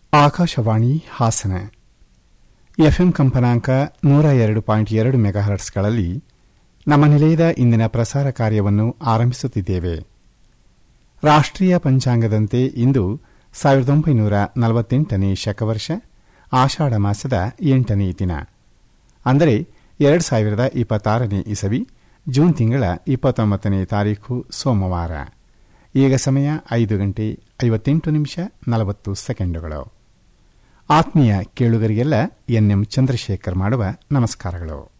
Akashvani Hassan FM ಕಂಪನಾಂಕ ನೂರ ಎರಡು ಪಾಯಿಂಟ್ ಎರಡು ಮೆಗಾಹರ್ಟ್ಸ್ಗಳಲ್ಲಿ ನಮ್ಮ ನಿಲಯದ ಇಂದಿನ ಪ್ರಸಾರ ಕಾರ್ಯವನ್ನು ಆರಂಭಿಸುತ್ತಿದ್ದೇವೆ ರಾಷ್ಟ್ರೀಯ ಪಂಚಾಂಗದಂತೆ ಇಂದು ಸಾವಿರದ ಒಂಬೈನೂರ ನಲವತ್ತೆಂಟನೇ ಶಕವರ್ಷ ಆಷಾಢ ಮಾಸದ ಎಂಟನೇ ದಿನ ಅಂದರೆ ಎರಡು ಸಾವಿರದ ಇಪ್ಪತ್ತಾರನೇ ಇಸವಿ ಜೂನ್ ತಿಂಗಳ ಇಪ್ಪತ್ತೊಂಬತ್ತನೇ ತಾರೀಖು ಸೋಮವಾರ ಈಗ ಸಮಯ ಐದು ಗಂಟೆ ಐವತ್ತೆಂಟು ನಿಮಿಷ ನಲವತ್ತು ಸೆಕೆಂಡುಗಳು ಆತ್ಮೀಯ ಕೇಳುಗರಿಗೆಲ್ಲ ಎನ್ಎಂ ಚಂದ್ರಶೇಖರ್ ಮಾಡುವ ನಮಸ್ಕಾರಗಳು